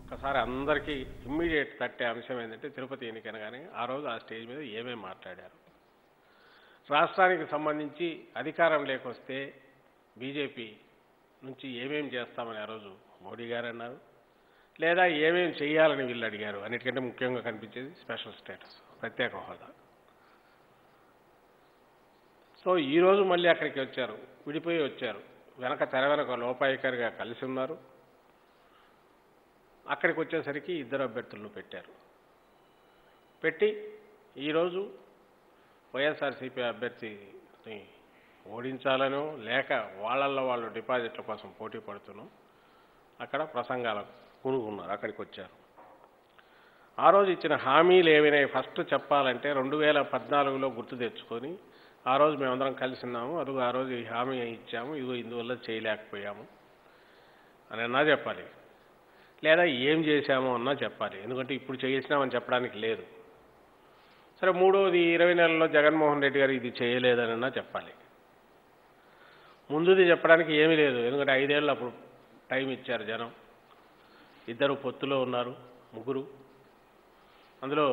ఒక్కసారి అందరికీ ఇమ్మీడియట్ తట్టే అంశం ఏంటంటే తిరుపతి ఎన్నికన కానీ ఆ రోజు ఆ స్టేజ్ మీద ఏమేమి మాట్లాడారు రాష్ట్రానికి సంబంధించి అధికారం లేకొస్తే బీజేపీ నుంచి ఏమేం చేస్తామని ఆ రోజు మోడీ గారు అన్నారు లేదా ఏమేం చేయాలని వీళ్ళు అడిగారు అన్నిటికంటే ముఖ్యంగా కనిపించేది స్పెషల్ స్టేటస్ ప్రత్యేక హోదా సో ఈ రోజు మళ్ళీ అక్కడికి వచ్చారు విడిపోయి వచ్చారు వెనక తెర వెనక లోపాయికారిగా కలిసి ఉన్నారు అక్కడికి వచ్చేసరికి ఇద్దరు అభ్యర్థులను పెట్టారు పెట్టి ఈరోజు వైఎస్ఆర్సీపీ అభ్యర్థిని ఓడించాలనో లేక వాళ్ళల్లో వాళ్ళు డిపాజిట్ల కోసం పోటీ పడుతున్నో అక్కడ ప్రసంగాలకు కూనుకున్నారు అక్కడికి వచ్చారు ఆ రోజు ఇచ్చిన హామీలు ఏమైనా ఫస్ట్ చెప్పాలంటే రెండు వేల పద్నాలుగులో గుర్తు తెచ్చుకొని ఆ రోజు మేమందరం కలిసి ఉన్నాము అదుగు ఆ రోజు ఈ హామీ ఇచ్చాము ఇదిగో ఇందువల్ల చేయలేకపోయాము అని అన్నా చెప్పాలి లేదా ఏం చేశామో అన్నా చెప్పాలి ఎందుకంటే ఇప్పుడు చేసినామని చెప్పడానికి లేదు సరే మూడవది ఇరవై నెలల్లో జగన్మోహన్ రెడ్డి గారు ఇది చేయలేదనన్నా చెప్పాలి ముందుది చెప్పడానికి ఏమీ లేదు ఎందుకంటే ఐదేళ్ళు అప్పుడు టైం ఇచ్చారు జనం ఇద్దరు పొత్తులో ఉన్నారు ముగ్గురు అందులో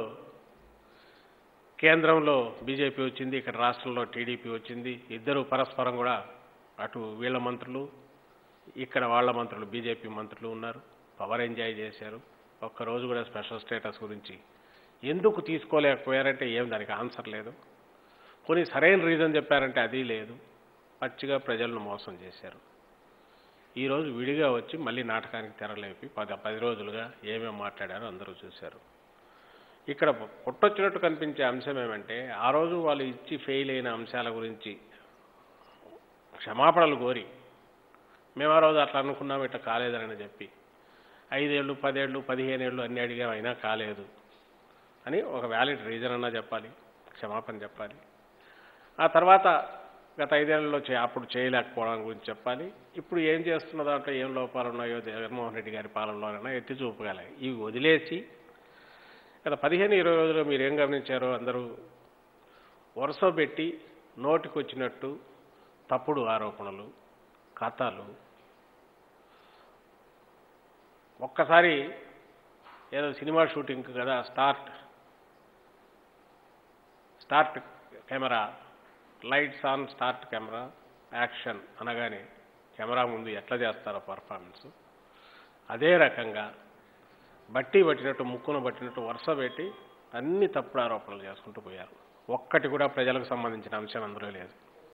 కేంద్రంలో బీజేపీ వచ్చింది ఇక్కడ రాష్ట్రంలో టీడీపీ వచ్చింది ఇద్దరు పరస్పరం కూడా అటు వీళ్ళ మంత్రులు ఇక్కడ వాళ్ళ మంత్రులు బీజేపీ మంత్రులు ఉన్నారు పవర్ ఎంజాయ్ చేశారు ఒక్కరోజు కూడా స్పెషల్ స్టేటస్ గురించి ఎందుకు తీసుకోలేకపోయారంటే ఏం దానికి ఆన్సర్ లేదు కొన్ని సరైన రీజన్ చెప్పారంటే అది లేదు పచ్చిగా ప్రజలను మోసం చేశారు ఈరోజు విడిగా వచ్చి మళ్ళీ నాటకానికి తెరలేపి పది పది రోజులుగా ఏమేమి మాట్లాడారో అందరూ చూశారు ఇక్కడ పుట్టొచ్చినట్టు కనిపించే అంశం ఏమంటే ఆ రోజు వాళ్ళు ఇచ్చి ఫెయిల్ అయిన అంశాల గురించి క్షమాపణలు కోరి మేము ఆ రోజు అట్లా అనుకున్నాం ఇట్లా కాలేదని చెప్పి ఐదేళ్ళు పదేళ్ళు పదిహేనేళ్ళు అన్ని అడిగాం అయినా కాలేదు అని ఒక వ్యాలిడ్ రీజన్ అన్నా చెప్పాలి క్షమాపణ చెప్పాలి ఆ తర్వాత గత ఐదేళ్లలో చే అప్పుడు చేయలేకపోవడం గురించి చెప్పాలి ఇప్పుడు ఏం చేస్తున్న దాంట్లో ఏం లోపాలు ఉన్నాయో జగన్మోహన్ రెడ్డి గారి పాలనలోనైనా ఎత్తి చూపగలి ఇవి వదిలేసి గత పదిహేను ఇరవై రోజులు మీరు ఏం గమనించారో అందరూ వరుస పెట్టి నోటికొచ్చినట్టు తప్పుడు ఆరోపణలు కథలు ఒక్కసారి ఏదో సినిమా షూటింగ్ కదా start start camera lights on start camera action అనగానే కెమెరా ముందు ఎట్లా చేస్తారో పర్ఫార్మెన్స్ అదే రకంగా బట్టి పట్టినట్టు ముక్కును పట్టినట్టు వరుస పెట్టి అన్ని తప్పుడు ఆరోపణలు చేసుకుంటూ పోయారు ఒక్కటి కూడా ప్రజలకు సంబంధించిన అంశం అందులో లేదు